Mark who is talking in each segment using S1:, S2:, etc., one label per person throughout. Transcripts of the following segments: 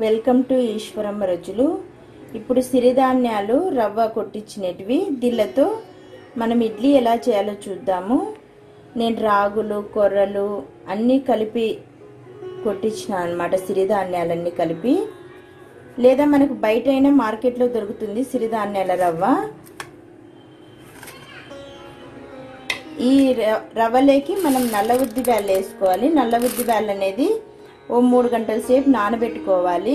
S1: welcome to ఈశ్వరం రుచులు ఇప్పుడు సిరిధాన్యాలు రవ్వ కొట్టించినటివి దీళ్ళతో మనం ఇడ్లీ ఎలా చేయాలో చూద్దాము నేను రాగులు కొర్రలు అన్నీ కలిపి కొట్టించిన అనమాట సిరిధాన్యాలన్నీ కలిపి లేదా మనకు బయట అయినా మార్కెట్లో దొరుకుతుంది సిరిధాన్యాల రవ్వ ఈ ర- రవ్వలేకి మనం నల్ల ఉద్ది బ్యాళ్ళు వేసుకోవాలి నల్ల ఉద్ది బ్యాళ్ళు అనేది ఓ మూడు గంటల సేపు నానబెట్టుకోవాలి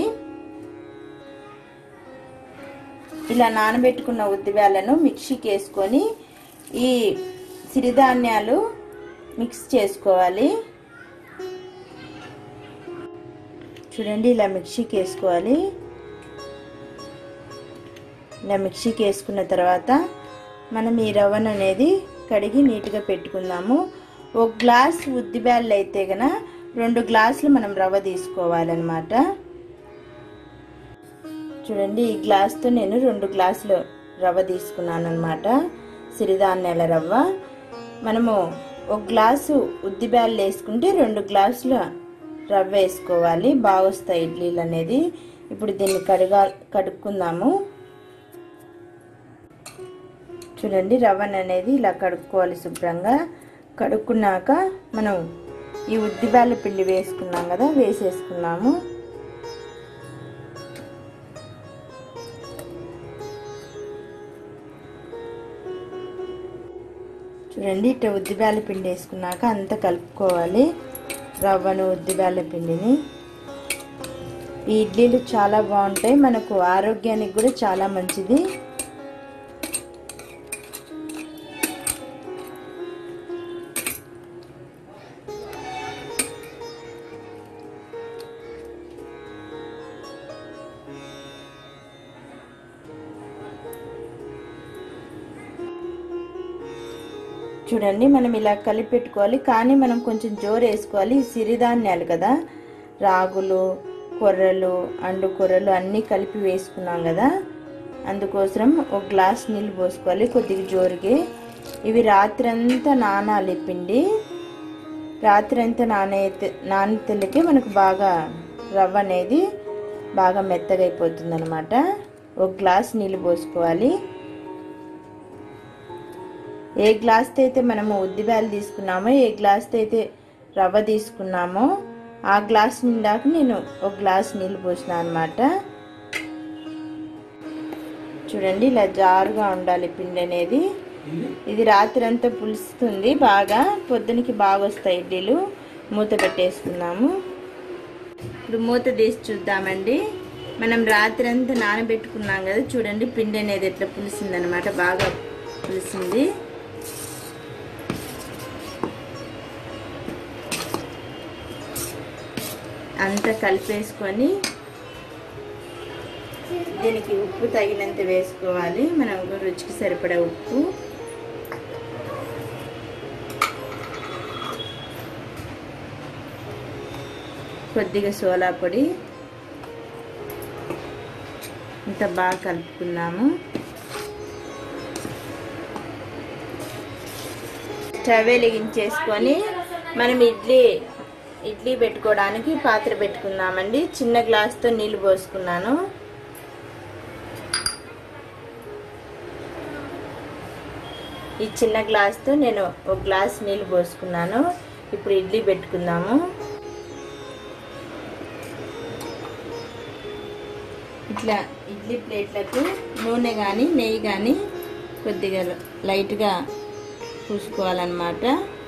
S1: ఇలా నానబెట్టుకున్న ఉద్ది బ్యాళ్ళను మిక్సీకి వేసుకొని ఈ సిరిధాన్యాలు మిక్స్ చేసుకోవాలి చూడండి ఇలా మిక్సీకి వేసుకోవాలి ఇలా మిక్సీకి వేసుకున్న తర్వాత మనం ఈ రవ్వను అనేది కడిగి నీట్గా పెట్టుకుందాము ఒక గ్లాస్ ఉద్ది బ్యాళ్ళు అయితే గన రెండు గ్లాసులు మనం రవ్వ తీసుకోవాలన్నమాట చూడండి ఈ గ్లాస్తో నేను రెండు గ్లాసులు రవ్వ తీసుకున్నాను అనమాట సిరిధాన్యాల రవ్వ మనము ఒక గ్లాసు ఉద్ది బ్యాళ్ళు వేసుకుంటే రెండు గ్లాసుల రవ్వ వేసుకోవాలి బాగా వస్తాయి ఇడ్లీలు అనేది ఇప్పుడు దీన్ని కడుగా కడుక్కుందాము చూడండి రవ్వను అనేది ఇలా కడుక్కోవాలి శుభ్రంగా కడుక్కున్నాక మనం ఈ ఉద్దిబాల పిండి వేసుకున్నాం కదా వేసేసుకున్నాము చూడండి ఇట్లా ఉద్దిబాల పిండి వేసుకున్నాక అంతా కలుపుకోవాలి రవ్వను ఉద్దిబాల పిండిని ఈ ఇడ్లీలు చాలా బాగుంటాయి మనకు ఆరోగ్యానికి కూడా చాలా మంచిది చూడండి మనం ఇలా కలిపి పెట్టుకోవాలి కానీ మనం కొంచెం జోరు వేసుకోవాలి ఈ సిరిధాన్యాలు కదా రాగులు కొర్రలు అండు కొర్రలు అన్నీ కలిపి వేసుకున్నాం కదా అందుకోసం ఒక గ్లాస్ నీళ్ళు పోసుకోవాలి కొద్దిగా జోరుగా ఇవి రాత్రి అంతా నానాలి పిండి రాత్రి అంతా నానే నానితెలకి మనకు బాగా రవ్వ అనేది బాగా మెత్తగా అయిపోతుంది అనమాట ఒక గ్లాస్ నీళ్ళు పోసుకోవాలి ఏ గ్లాస్తో అయితే మనము ఉద్దిబ్యాలు తీసుకున్నామో ఏ గ్లాస్తో అయితే రవ్వ తీసుకున్నామో ఆ గ్లాస్ నిండాక నేను ఒక గ్లాస్ నీళ్ళు పోసిన అనమాట చూడండి ఇలా జారుగా ఉండాలి పిండి అనేది ఇది రాత్రి అంతా పులుస్తుంది బాగా పొద్దునకి బాగా వస్తాయి ఇడ్లీలు మూత పెట్టేసుకున్నాము ఇప్పుడు మూత తీసి చూద్దామండి మనం రాత్రి అంతా నానబెట్టుకున్నాం కదా చూడండి పిండి అనేది ఎట్లా పులిసింది అనమాట బాగా పులిసింది అంతా కలిపేసుకొని దీనికి ఉప్పు తగినంత వేసుకోవాలి మనం రుచికి సరిపడా ఉప్పు కొద్దిగా సోలా పొడి ఇంత బాగా కలుపుకున్నాము స్టవ్ వెలిగించేసుకొని మనం ఇడ్లీ ఇడ్లీ పెట్టుకోవడానికి పాత్ర పెట్టుకుందామండి చిన్న గ్లాస్తో నీళ్ళు పోసుకున్నాను ఈ చిన్న గ్లాస్తో నేను ఒక గ్లాస్ నీళ్ళు పోసుకున్నాను ఇప్పుడు ఇడ్లీ పెట్టుకుందాము ఇట్లా ఇడ్లీ ప్లేట్లకు నూనె కానీ నెయ్యి కానీ కొద్దిగా లైట్గా పూసుకోవాలన్నమాట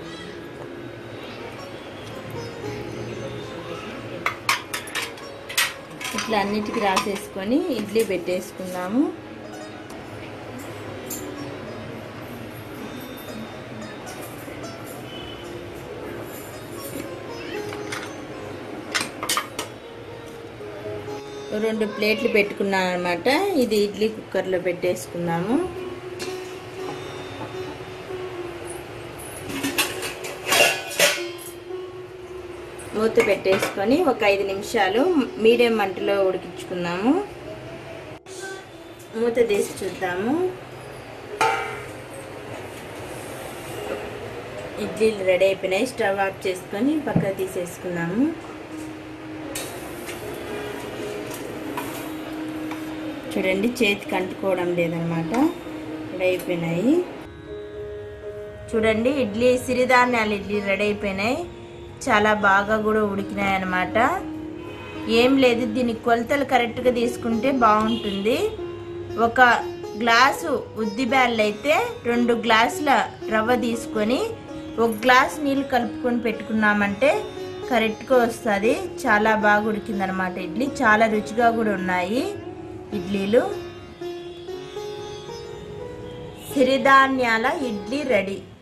S1: ఇట్లా అన్నిటికీ రాసేసుకొని ఇడ్లీ పెట్టేసుకుందాము రెండు ప్లేట్లు పెట్టుకున్నాను అనమాట ఇది ఇడ్లీ కుక్కర్లో పెట్టేసుకున్నాము మూత పెట్టేసుకొని ఒక ఐదు నిమిషాలు మీడియం మంటలో ఉడికించుకుందాము మూత తీసి చూద్దాము ఇడ్లీలు రెడీ అయిపోయినాయి స్టవ్ ఆఫ్ చేసుకొని పక్క తీసేసుకున్నాము చూడండి చేతికి అంటుకోవడం లేదనమాట రెడీ అయిపోయినాయి చూడండి ఇడ్లీ సిరిధాన్యాలు ఇడ్లీ రెడీ అయిపోయినాయి చాలా బాగా కూడా ఉడికినాయి అనమాట ఏం లేదు దీనికి కొలతలు కరెక్ట్గా తీసుకుంటే బాగుంటుంది ఒక గ్లాసు ఉద్ది బ్యాళ్ళు అయితే రెండు గ్లాసుల రవ్వ తీసుకొని ఒక గ్లాస్ నీళ్ళు కలుపుకొని పెట్టుకున్నామంటే కరెక్ట్గా వస్తుంది చాలా బాగా ఉడికిందనమాట ఇడ్లీ చాలా రుచిగా కూడా ఉన్నాయి ఇడ్లీలు సిరిధాన్యాల ఇడ్లీ రెడీ